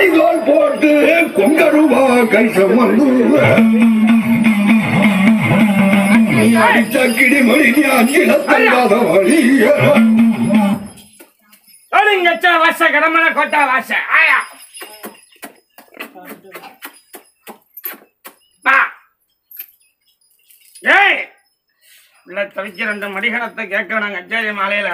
கைதோல் போட்டு கொங்கருவா கை சமந்து நீ அடித்த கிடிமொழி அஞ்சிடத்தங்காத வழி ஒழுங்கச்ச வாச கடமன கொட்டா வாச ஆயா பா ஏய் உள்ள தவிக்கிற அந்த மடிகணத்தை கேட்க நாங்க அச்சாரிய மாலையில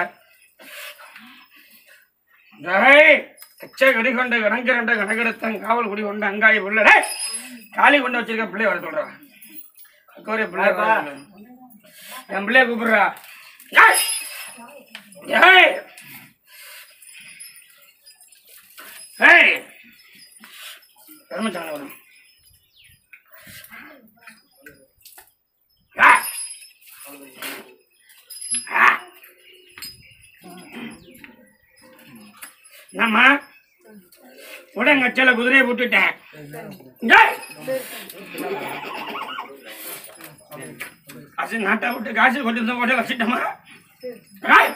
ஏய் அச்ச கடி கொண்டு கணக்கு ரெண்டு கணக்கெடுத்தன் காவல் குடி கொண்டு அங்காய புள்ள டேய் காலி கொண்டு வச்சிருக்க பிள்ளை வர சொல்றான் அக்கோரிய பிள்ளை வர சொல்லு. என் பிள்ளைய கூப்பிடுறா ஏய் ஏய் ஏய் பெருமைச்சாங்க வரும் ஆ. ஆ. என்னம்மா உடங்கச்சல குதிரையை விட்டுட்டேன் ஏய். காசு நாட்டை விட்டு காசு கொண்டு வந்து கொண்டு வச்சுட்டோமா ஏய்.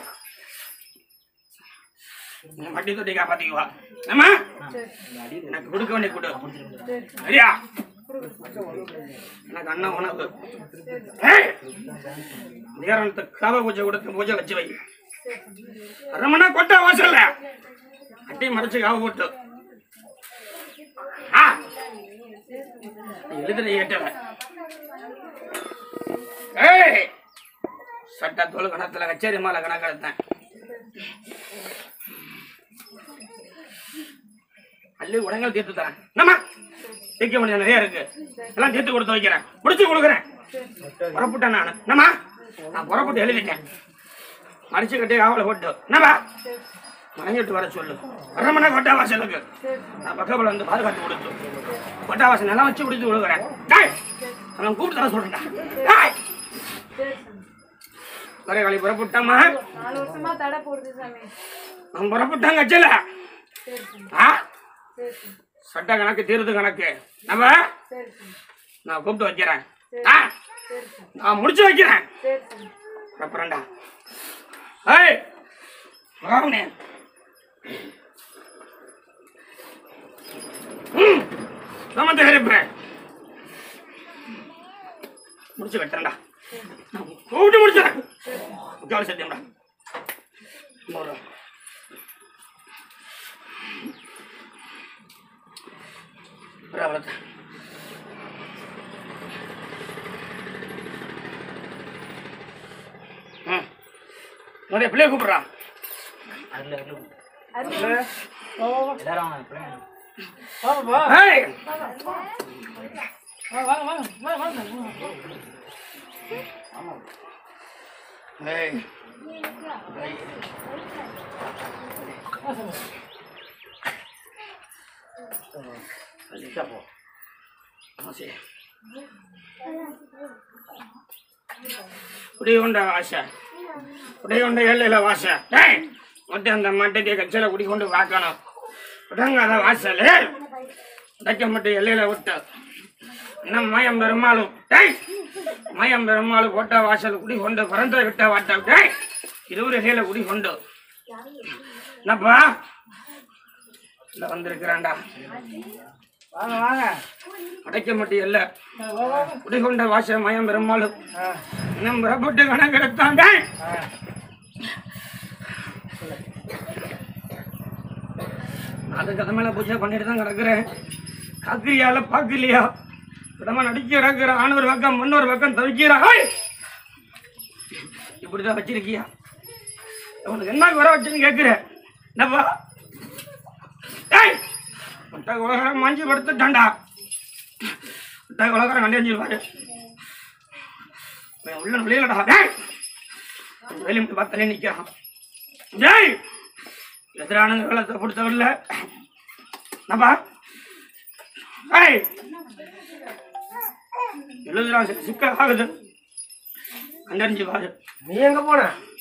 நீ வட்டி தொட்டி காப்பாத்திக்குவா அம்மா எனக்கு கொடுக்க வேண்டிய கொடு சரியா எனக்கு அண்ணன் உணவு ஏய். நேரத்தை காவ பூஜை கொடுத்து பூஜை வச்சு வை அரமணா கொட்டா வாசல்ல அட்டி மறைச்சு காவ போட்டு ஆ. நீ எழுதுற ஏட்டல ஏய் சட்ட தோல் கணத்துல கச்சேரி மாலை கணக்கெடுத்தேன் அள்ளி உடங்கள் தீர்த்து தரேன் நம்ம தீர்க்க முடியாது நிறைய இருக்கு எல்லாம் தீர்த்து கொடுத்து வைக்கிறேன் முடிச்சு கொடுக்குறேன் புறப்பட்டேன் நான் என்னம்மா நான் புறப்பட்டு எழுதிட்டேன் மடிச்சு கட்டி காவலை போட்டு என்னவா மனைஞ்சிட்டு வர சொல்லு வரமனை கொட்டாவாசலுக்கு நான் பக்கத்தில் வந்து பாதுகாத்து கொடுத்து கொட்டாவாசல் நிலம் வச்சு குடிச்சு கொடுக்குறேன் டேய், அவன் கூப்பிட்டு தர சொல்றேன்டா டேய். ஒரே காலி புறப்பட்டம்மா நாலு வருஷமா தடை போடுது சாமி அவன் புறப்பட்டாங்க அச்சல சரி சாமி ஆ சரி சாமி சட்ட கணக்கு தீர்த்து கணக்கு நம்ம சரி சாமி நான் கூப்பிட்டு வைக்கிறேன் ஆ சரி சாமி நான் முடிச்சு வைக்கிறேன் சரி சாமி அப்புறம்டா ஏய் வாங்கண்ணே ம் சமத்த இருப்பேன் முடிச்சு கட்டுறேன்டா நான் கூப்பிட்டு முடிச்சிடறேன் கவலை சத்தியம்டா போறோம். ஒரு அவ்வளோதான் ம் நிறைய பிள்ளைய கூப்பிடுறா ஏய் ஏய் குடிகொண்ட வாச குடிகொண்ட எல்லையில வாச டேய் மொத்தம் அந்த மட்டைக்கு கட்சியில குடிக்கொண்டு வாக்கணும் உடங்காத வாசல் தைக்க மட்டும் எல்லையில விட்டு இன்னும் மயம் பெருமாளும் டேய் மயம் பெருமாளும் போட்ட வாசல் குடி கொண்டு பிறந்த விட்ட வாட்ட டேய் இருபது எல்லையில குடி கொண்டு என்னப்பா இல்ல வந்திருக்கிறான்டா வாங்க வாங்க அடைக்க மட்டும் இல்ல குடிகொண்ட வாச மயம் பெருமாளும் இன்னும் புறப்பட்டு கணக்கெடுத்தான் டேய் அதுக்கு அது மேல பூஜை பண்ணிட்டு தான் கிடக்குறேன் காக்கிரியால பாக்கலையா இடமா நடிக்க கிடக்குற ஆணவர் பக்கம் முன்னொரு பக்கம் தவிக்கிறா ஏய்! இப்படிதான் வச்சிருக்கியா உனக்கு என்ன வர வச்சுன்னு கேட்குற என்னப்பா ஏய் முட்டை உலகம் மாஞ்சி படுத்துட்டான்டா முட்டை உலகம் கண்டிப்பாரு உள்ள நுழையலடா டேய் வெளியே மட்டும் பார்த்தாலே நிற்கிறான் டேய் எதிரானங்க வேலை பிடிச்சவில்ல நப்பா ஏய் எழுதுறான் சிக்க- சிக்கல் ஆகுது கண்டறிஞ்சு பாரு நீ எங்க போன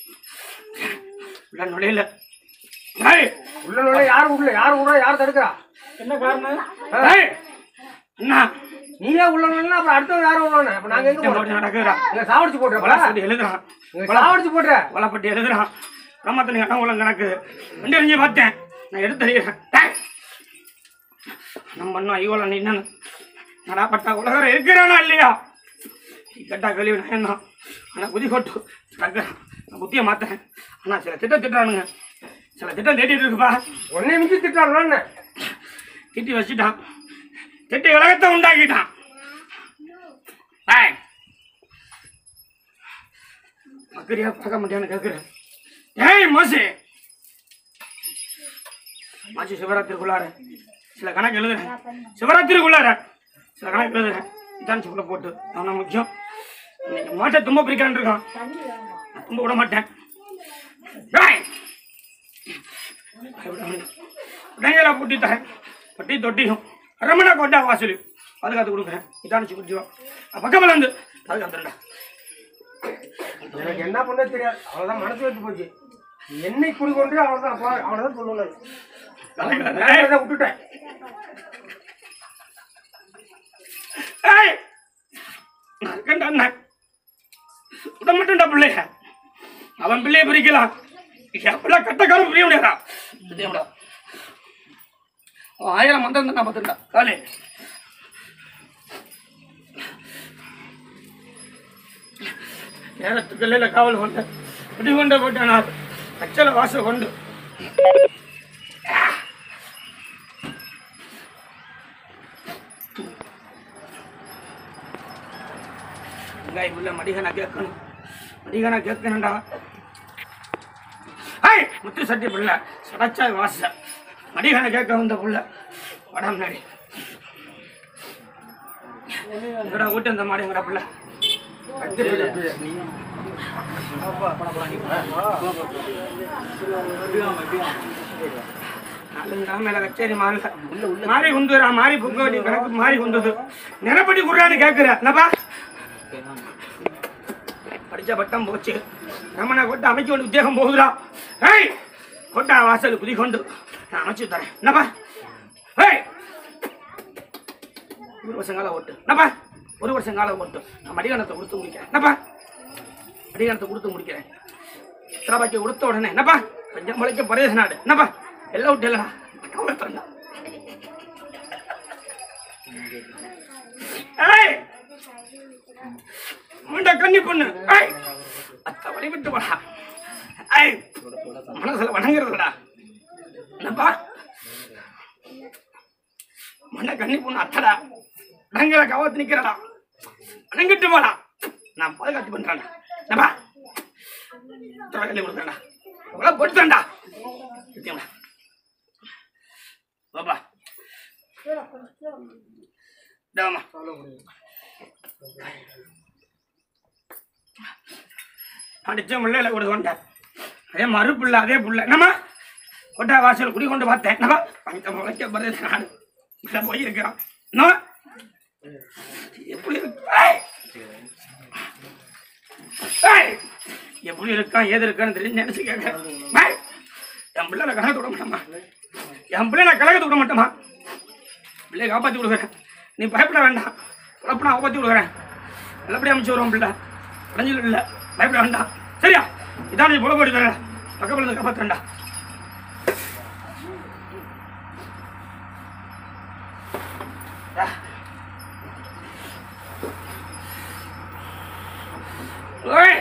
உள்ள நுழையல ஏய் உள்ள நுழைய யாரு உள்ள யாரு உள்ள யார் தடுக்கிறா என்ன காரணம் ஏய் என்ன நீயே உள்ள நுழைனா அப்புறம் அடுத்தவங்க யாரும் உள்ள அப்ப நாங்க எங்க போட்டு போறோம் நடக்குறா இங்க சாவடிச்சு போட்டுற வளப்பட்டி எழுதுறான் இங்க சாவடிச்சு போட்டுற வளப்பட்டி எழுதுறான் பிரம்மத்தனி இடம் உள்ள கணக்கு கண்டறிஞ்சு பார்த்தேன் நான் எடுத்து அறிகிறேன் டேய் நம்ம பண்ணோம் ஐயோல நீ என்னன்னு நடா பட்டா உலகம் இருக்கிறானா இல்லையா நீ கேட்டா கழிவு நான் என்ன ஆனால் குதி கொட்டு டக்கு நான் புத்தியை மாத்தேன் ஆனால் சில திட்டம் திட்டுறானுங்க சில திட்டம் தேடிட்டு இருக்குப்பா உன்னை மிஞ்சி திட்டான் திட்டி வச்சுட்டான் திட்டி உலகத்தை உண்டாக்கிட்டான் ஏய் மக்கரியா பார்க்க மாட்டேன்னு கேட்குறேன் ஏய் மோசி மாசி சிவராத்திரிக்குள்ளார சில கணக்கு எழுதுறேன் சிவராத்திரிக்குள்ளார சில கணக்கு எழுதுறேன் இதான் சொல்ல போட்டு அவனை முக்கியம் இன்னைக்கு மாட்டை தும்ப பிரிக்கான் இருக்கான் நான் தும்ப விட மாட்டேன் ஏய் உடனே பூட்டிட்டேன் பட்டி தொட்டியும் அரமணா கொண்டா வாசல் பாதுகாத்து கொடுக்குறேன் இதான் சுக்குச்சிவா பக்கத்தில் வந்து பாதுகாத்துடா எனக்கு என்ன பண்ண தெரியாது அவ்வளவுதான் மனசு வச்சு போச்சு என்னை குடி கொண்டு அவ்வளவுதான் அப்பா அவ்வளவுதான் சொல்லணும் நான் அதை விட்டுட்டேன் ஏய் கண்டா அண்ணன் விட மாட்டேன்டா பிள்ளைய அவன் பிள்ளைய பிரிக்கலாம் என் பிள்ளை கட்டக்காரம் பிரிய முடியாதா இதேடா ஆயிரம் மந்தம் தான் நான் பார்த்துட்டா காலே நேரத்துக்கு இல்லை காவல் கொண்டு குடி கொண்டு போட்டானா அச்சல வாச கொண்டு வெங்காயம் உள்ள மடிகனா கேட்கணும் மடிகனா கேட்கணும்டா ஐய் முத்து சட்டி புள்ள சடச்சா வாச மடிகனை கேட்க வந்த புள்ள படம் நடி எங்கடா ஊட்டு அந்த மாடி எங்கடா புள்ள நாலு மேல கச்சேரி மாறல மாறி குந்துரா மாறி புங்க வேண்டிய கணக்கு மாறி குந்தது நிறப்படி குர்றான்னு கேட்கிற என்னப்பா படிச்ச பட்டம் போச்சு ரமணா கொட்ட அமைக்க வேண்டிய உத்தியோகம் போகுதுடா ஏய் கொட்டா வாசல் குதி கொண்டு நான் அமைச்சு தரேன் என்னப்பா ஏய் ஒரு வருஷம் காலம் ஓட்டு என்னப்பா ஒரு வருஷம் காலம் ஓட்டு நான் மடிகணத்தை கொடுத்து முடிக்கிறேன் என்னப்பா மடிகணத்தை கொடுத்து முடிக்கிறேன் சிலபாக்கி கொடுத்த உடனே என்னப்பா கொஞ்சம் முளைக்க பரதேச நாடு என்னப்பா எல்லாம் விட்டு இல்லடா கவலை தரண்டா ஏய் முண்ட கண்ணி பொண்ணு ஏய் அத்த வழி விட்டு போடா ஏய் மனசுல வணங்குறதுடா என்னப்பா மண்ட கண்ணி பொண்ணு அத்தடா வணங்குற கவத்து நிக்கிறடா வணங்கிட்டு போடா நான் பாதுகாத்து பண்றேன்டா என்னப்பா இத்தனை கண்ணி கொடுத்தேன்டா இவ்வளவு போட்டுட்டேன்டா நிச்சயம்டா பாப்பா டேமா அடிச்ச முள்ளையில கொடு கொண்டேன் அதே மறு புள்ள அதே புள்ள என்னம்மா கொட்டா வாசல் குடி கொண்டு பார்த்தேன் என்னம்மா பஞ்ச முளைக்க பரது நாடு உள்ள போய் இருக்கிறான் என்னம்மா எப்படி இருக்கு ஏய்! ஏய்! எப்படி இருக்கான் ஏது இருக்கான்னு தெரிஞ்சு நினைச்சு கேட்கிறேன் ஏய்! என் பிள்ளை நான் கலகத்து விட மாட்டேம்மா என் பிள்ளை நான் கலகத்து விட மாட்டேம்மா பிள்ளையை காப்பாற்றி கொடுக்குறேன் நீ பயப்பட வேண்டாம் உழப்பு நான் காப்பாற்றி கொடுக்குறேன் நல்லபடியாக அமைச்சு வருவோம் பிள்ளை அடைஞ்சல் இல்லை பயப்பட வேண்டாம் சரியா இதான் நீ புல போட்டு தரேன் பக்கத்தில் இருந்து காப்பாற்றுறேன்டா ஓய்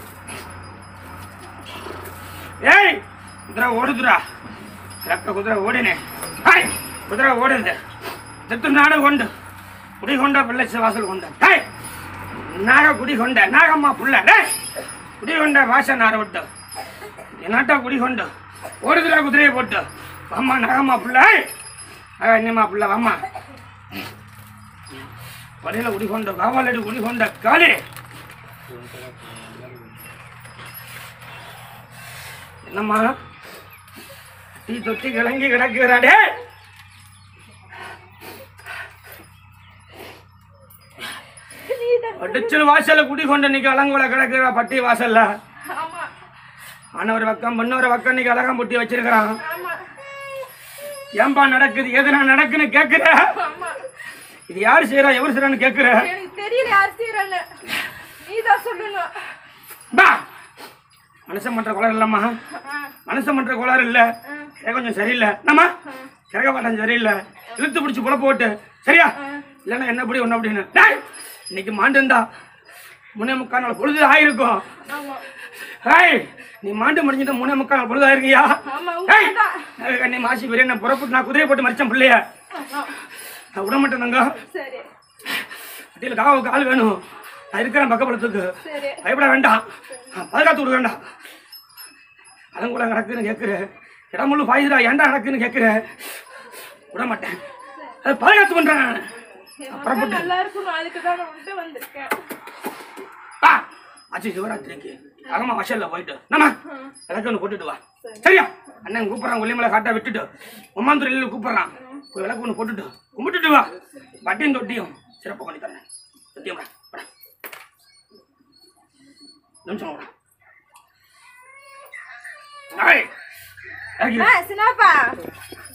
ஏய் குதிரை ஓடுதுடா ரெக்க குதிரை ஓடினே ஹாய் குதிரை ஓடுது செத்து நாடு கொண்டு குடி கொண்ட பிள்ளை வாசல் கொண்ட ஹாய் நாக குடி கொண்ட நாகம்மா புள்ள டேய் குடி கொண்ட வாச நார விட்டு என்னாட்டா குடி கொண்டு ஓடுதுடா குதிரையை போட்டு அம்மா நாகம்மா புள்ள ஹாய் என்னம்மா புள்ள அம்மா வழியில குடி கொண்ட காவாலடி குடி கொண்ட காலி என்னம்மா டீ தொட்டி கிளங்கி கிடக்குறாடே அடிச்சல் வாசல்ல குடி கொண்டு இன்னைக்கு அலங்குல கிடக்குறா பட்டி வாசல்ல ஆனவர் பக்கம் பொண்ணோர பக்கம் இன்னைக்கு அலகம் புட்டி வச்சிருக்கிறான் ஏன்பா நடக்குது எதுனா நடக்குன்னு கேக்குற இது யார் செய்யறா எவர் செய்யறான்னு கேக்குற எனக்கு தெரியல யார் செய்யறான்னு நீ தான் சொல்லணும் பா மனுஷன் பண்ற கோளாறு இல்லம்மா மனுஷன் பண்ற கோளாறு இல்ல ஏ கொஞ்சம் சரியில்லை என்னம்மா கிறக பாட்டம் சரியில்லை இழுத்து பிடிச்சி புல போட்டு சரியா இல்லைன்னா என்ன இப்படி ஒன்று அப்படின்னு டேய் இன்னைக்கு மாண்டுந்தா முன்னே முக்கால் நாள் பொழுது ஆயிருக்கும் ஆமா ஹேய் நீ மாண்டு முடிஞ்சிட்டு மூணே முக்கால் நாள் பொழுது ஆயிருக்கியா ஆமா ஹேய் உண்மைதான் நீ மாசி பெரிய என்ன புறப்பட்டு நான் குதிரையை போட்டு மறிச்சேன் பிள்ளைய ஆமா. நான் விட மாட்டேன் தங்க சரி அடியில் காவுக்கு ஆள் வேணும் நான் இருக்கிறேன் பக்கப்படுத்துக்கு சரி பயப்பட வேண்டாம் நான் பாதுகாத்து விட வேண்டாம் அதன் கூட நடக்குன்னு கேட்குறேன் இடமுள்ளு பாயுதுடா ஏன்டா நடக்குன்னு கேட்குறேன் விட மாட்டேன் அது பாதுகாத்து பண்றேன் நான் என் மக்கள் நல்லா இருக்கணும் அதுக்கு தான் நான் வந்துட்டு வந்திருக்கேன் வா ஆச்சு சிவராத்திரிக்கு அகமா வசல்ல போயிட்டு நம்ம எனக்கு ஒன்று போட்டுட்டு வா சரியா அண்ணன் கூப்பிட்றான் கொல்லிமலை காட்டா விட்டுட்டு உமாந்துறையில் கூப்பிட்றான் போய் விளக்கு ஒன்று போட்டுட்டு கும்பிட்டுட்டு வா பட்டியும் தொட்டியும் சிறப்பாக பண்ணி தரேன் தொட்டியும் வா வாடா. நிமிஷம் வாடா. ஏய், இறங்கி வா. ஆ சின்னப்பா